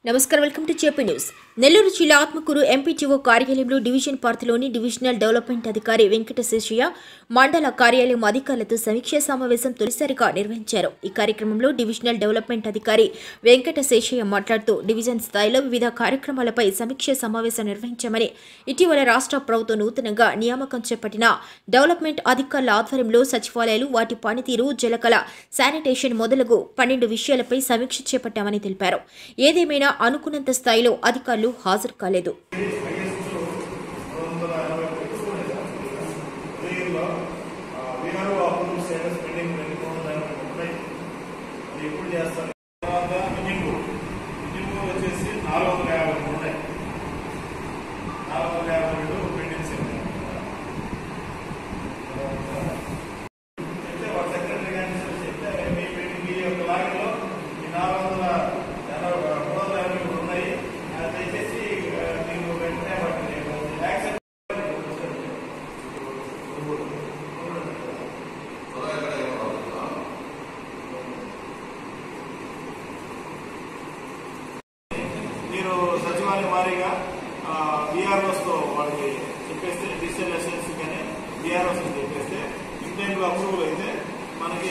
నమస్కారం welcome to చెప్పి news Nellore జిల్లా ఆత్మకూరు ఎంపీటీఓ కార్యాలయంలో డివిజన్ పరిధిలోని డివిజనల్ డెవలప్మెంట్ అధికారి వెంకట శేషయ్య మండల కార్యాలయం అధికారులతో సమీక్షా సమావేశం తొలిసారిగా నిర్వహించారు ఈ కార్యక్రమంలో డివిజనల్ డెవలప్మెంట్ అధికారి వెంకట శేషయ్య మాట్లాడుతూ డివిజన్ స్థాయిలో వివిధ కార్యక్రమాలపై సమీక్షా సమావేశం నిర్వహించామని ఇటీవల రాష్ట్ర ప్రభుత్వం నూతనంగా నియామకం చేపట్టిన డెవలప్మెంట్ అధికారుల ఆధ్వర్యంలో సచివాలయాలు వాటి పనితీరు జలకళ శానిటేషన్ మొదలగు పన్నెండు విషయాలపై సమీక్ష చేపట్టామని తెలిపారు ఏదేమైనా అనుకున్నంత స్థాయిలో అధికారులు హాజరు కాలేదు ఉదయంలో విఆర్ఓ అప్రూవ్ స్టేటస్ పెండింగ్ పెట్టుకోవడం ఉంటాయి అది ఎప్పుడు చేస్తారు తర్వాత మినింగు మినింగు వచ్చేసి నాలుగు వందల యాభై రెండు ఉన్నాయి నాలుగు వందల యాభై రెండు పెండింగ్స్ ఉన్నాయి చెప్తే వాడు సెక్రటరీ గారిని సరే చెప్తే మీ పెండింగ్ ఈ యొక్క లాగిలో ఈ నాలుగు వందల ఎనభై మూడు వందల యాభై మూడు ఉన్నాయి అది దయచేసి ఆ, మీకు వెంటనే వాటిని యాక్సెప్ట్ మీరు సచివాలయం వారీగా బీఆర్ఓస్ తో వాళ్ళకి చెప్పేస్తే డిజిటల్ లైసెన్స్ కానీ బీఆర్ఓస్ చెప్పేస్తే ఇంటైన్ అప్రూవల్ అయితే మనకి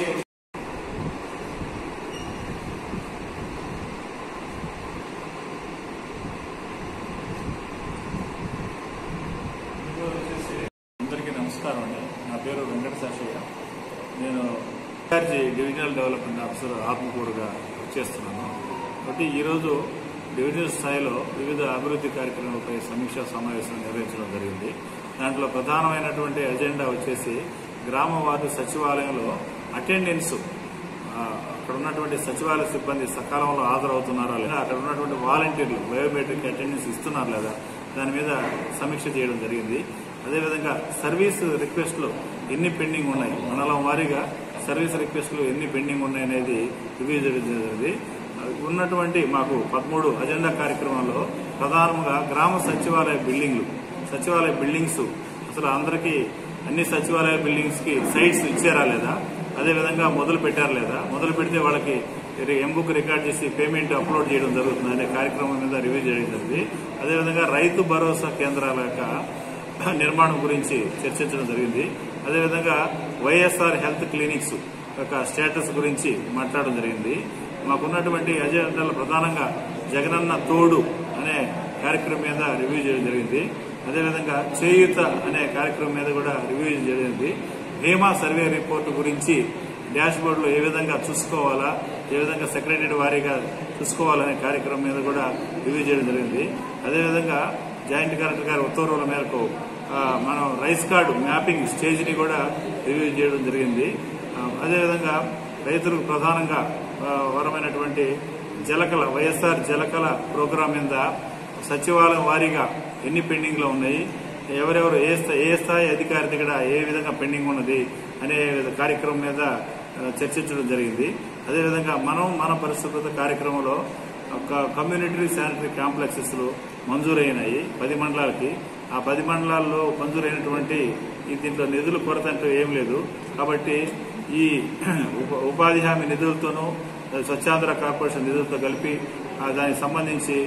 వచ్చేసి అందరికీ నమస్కారం అండి నా పేరు వెంకట శాషయ్య నేను ఇన్ఛార్జి డివిజనల్ డెవలప్మెంట్ ఆఫీసర్ ఆత్మకూరుగా చేస్తున్నాను కాబట్టి ఈరోజు డివిజనల్ స్థాయిలో వివిధ అభివృద్ధి కార్యక్రమాలపై సమీక్షా సమావేశం నిర్వహించడం జరిగింది దాంట్లో ప్రధానమైనటువంటి ఎజెండా వచ్చేసి గ్రామ వార్డు సచివాలయంలో అటెండెన్స్ ఆ, అక్కడ ఉన్నటువంటి సచివాలయ సిబ్బంది సకాలంలో హాజరవుతున్నారా లేదా అక్కడ ఉన్నటువంటి వాలంటీర్లు బయోమెట్రిక్ అటెండెన్స్ ఇస్తున్నారు లేదా దాని మీద సమీక్ష చేయడం జరిగింది అదేవిధంగా సర్వీస్ రిక్వెస్ట్లు ఎన్ని పెండింగ్ ఉన్నాయి మండలం వారీగా సర్వీస్ రిక్వెస్ట్లు ఎన్ని పెండింగ్ ఉన్నాయి అనేది రివ్యూ చేయడం జరిగింది ఉన్నటువంటి మాకు పదమూడు అజెండా కార్యక్రమాల్లో ప్రధానంగా గ్రామ సచివాలయ బిల్డింగ్లు సచివాలయ బిల్డింగ్స్ అసలు అందరికీ అన్ని సచివాలయ బిల్డింగ్స్ కి సైట్స్ ఇచ్చారా లేదా అదేవిధంగా మొదలు పెట్టారా లేదా మొదలు పెడితే వాళ్ళకి ఎంబుక్ రికార్డ్ చేసి పేమెంట్ అప్లోడ్ చేయడం జరుగుతుంది అనే కార్యక్రమం మీద రివ్యూ చేయడం జరిగింది అదేవిధంగా రైతు భరోసా కేంద్రాల యొక్క నిర్మాణం గురించి చర్చించడం జరిగింది అదేవిధంగా వైఎస్ఆర్ హెల్త్ క్లినిక్స్ యొక్క స్టేటస్ గురించి మాట్లాడడం జరిగింది మాకున్నటువంటి అజెండాలు ప్రధానంగా జగనన్న తోడు అనే కార్యక్రమం మీద రివ్యూ చేయడం జరిగింది అదేవిధంగా చేయూత అనే కార్యక్రమం మీద కూడా రివ్యూ చేయడం జరిగింది భీమా సర్వే రిపోర్టు గురించి డాష్ బోర్డులో ఏ విధంగా చూసుకోవాలా ఏ విధంగా సెక్రటరీ వారీగా చూసుకోవాలనే కార్యక్రమం మీద కూడా రివ్యూ చేయడం జరిగింది అదేవిధంగా జాయింట్ కలెక్టర్ గారి ఉత్తర్వుల మేరకు ఆ, మనం రైస్ కార్డు మ్యాపింగ్ స్టేజ్ని కూడా రివ్యూ చేయడం జరిగింది ఆ, అదేవిధంగా రైతులకు ప్రధానంగా ఆ, వరమైనటువంటి జలకళ వైఎస్ఆర్ జలకళ ప్రోగ్రాం మీద సచివాలయం వారీగా ఎన్ని పెండింగ్ లో ఉన్నాయి ఎవరెవరు ఏ స్థాయి ఏ స్థాయి అధికారి దగ్గర ఏ విధంగా పెండింగ్ ఉన్నది అనే కార్యక్రమం మీద ఆ, చర్చించడం జరిగింది అదేవిధంగా మనం మన పరిశుభ్రత కార్యక్రమంలో ఒక కమ్యూనిటీ శానిటరీ కాంప్లెక్సెస్ మంజూరైనాయి పది మండలాలకి ఆ పది మండలాల్లో మంజూరైనటువంటి ఈ దీంట్లో నిధుల కొరత అంటూ ఏం లేదు కాబట్టి ఈ ఉప- ఉపాధి హామీ నిధులతోనూ స్వచ్ఛాంధ్ర కార్పొరేషన్ నిధులతో కలిపి ఆ, దానికి సంబంధించి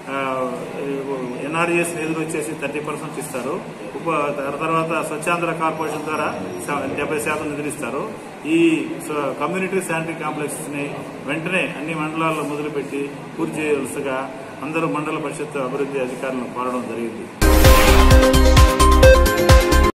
ఎన్ఆర్జీఎస్ నిధులు వచ్చేసి థర్టీ పర్సెంట్ ఇస్తారు ఉప తర్వాత స్వచ్ఛాంధ్ర కార్పొరేషన్ ద్వారా డెబ్బై శాతం నిధులు ఇస్తారు ఈ స- కమ్యూనిటీ శానిటరీ కాంప్లెక్స్ ని వెంటనే అన్ని మండలాల్లో మొదలుపెట్టి పూర్తి చేయవలసిగా అందరూ మండల పరిషత్ అభివృద్ధి అధికారులను కోరడం జరిగింది